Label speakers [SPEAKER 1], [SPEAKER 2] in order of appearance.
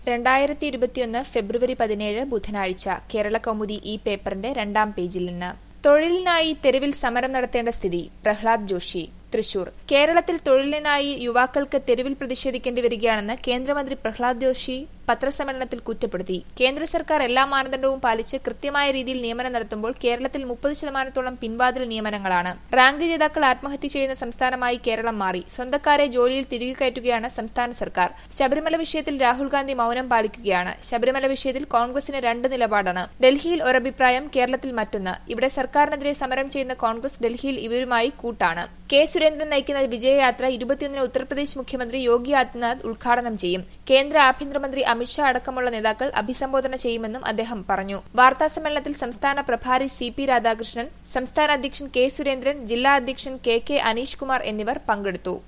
[SPEAKER 1] രണ്ടായിരത്തി ഇരുപത്തിയൊന്ന് ഫെബ്രുവരി പതിനേഴ് ബുധനാഴ്ച കേരള കൗമുദി ഈ പേപ്പറിന്റെ രണ്ടാം പേജിൽ നിന്ന് തൊഴിലിനായി തെരുവിൽ സമരം നടത്തേണ്ട സ്ഥിതി പ്രഹ്ലാദ് ജോഷി തൃശൂർ കേരളത്തിൽ തൊഴിലിനായി യുവാക്കൾക്ക് തെരുവിൽ പ്രതിഷേധിക്കേണ്ടി വരികയാണെന്ന് കേന്ദ്രമന്ത്രി പ്രഹ്ലാദ് ജോഷി പത്രസമ്മേളനത്തിൽ കുറ്റപ്പെടുത്തി കേന്ദ്ര സർക്കാർ എല്ലാ മാനദണ്ഡവും പാലിച്ച് കൃത്യമായ രീതിയിൽ നിയമനം നടത്തുമ്പോൾ കേരളത്തിൽ മുപ്പത് ശതമാനത്തോളം പിൻവാതിൽ നിയമനങ്ങളാണ് റാങ്ക് ജേതാക്കൾ ആത്മഹത്യ ചെയ്യുന്ന സംസ്ഥാനമായി കേരളം മാറി സ്വന്തക്കാരെ ജോലിയിൽ തിരികെ കയറ്റുകയാണ് സംസ്ഥാന സർക്കാർ ശബരിമല വിഷയത്തിൽ രാഹുൽ ഗാന്ധി മൌനം പാലിക്കുകയാണ് ശബരിമല വിഷയത്തിൽ കോൺഗ്രസിന് രണ്ട് നിലപാടാണ് ഡൽഹിയിൽ ഒരഭിപ്രായം കേരളത്തിൽ മറ്റൊന്ന് ഇവിടെ സർക്കാരിനെതിരെ സമരം ചെയ്യുന്ന കോൺഗ്രസ് ഡൽഹിയിൽ ഇവരുമായി കൂട്ടാണ് കെ സുരേന്ദ്രൻ നയിക്കുന്ന വിജയയാത്ര ഇരുപത്തിയൊന്നിന് ഉത്തർപ്രദേശ് മുഖ്യമന്ത്രി യോഗി ആദിത്യനാഥ് ഉദ്ഘാടനം ചെയ്യും കേന്ദ്ര ആഭ്യന്തരമന്ത്രി അമിത്ഷാ അടക്കമുള്ള നേതാക്കൾ അഭിസംബോധന ചെയ്യുമെന്നും അദ്ദേഹം പറഞ്ഞു വാർത്താസമ്മേളനത്തിൽ സംസ്ഥാന പ്രഭാരി സി പി രാധാകൃഷ്ണൻ സംസ്ഥാന അധ്യക്ഷൻ കെ സുരേന്ദ്രൻ ജില്ലാ അധ്യക്ഷൻ കെ കെ അനീഷ് കുമാർ എന്നിവർ പങ്കെടുത്തു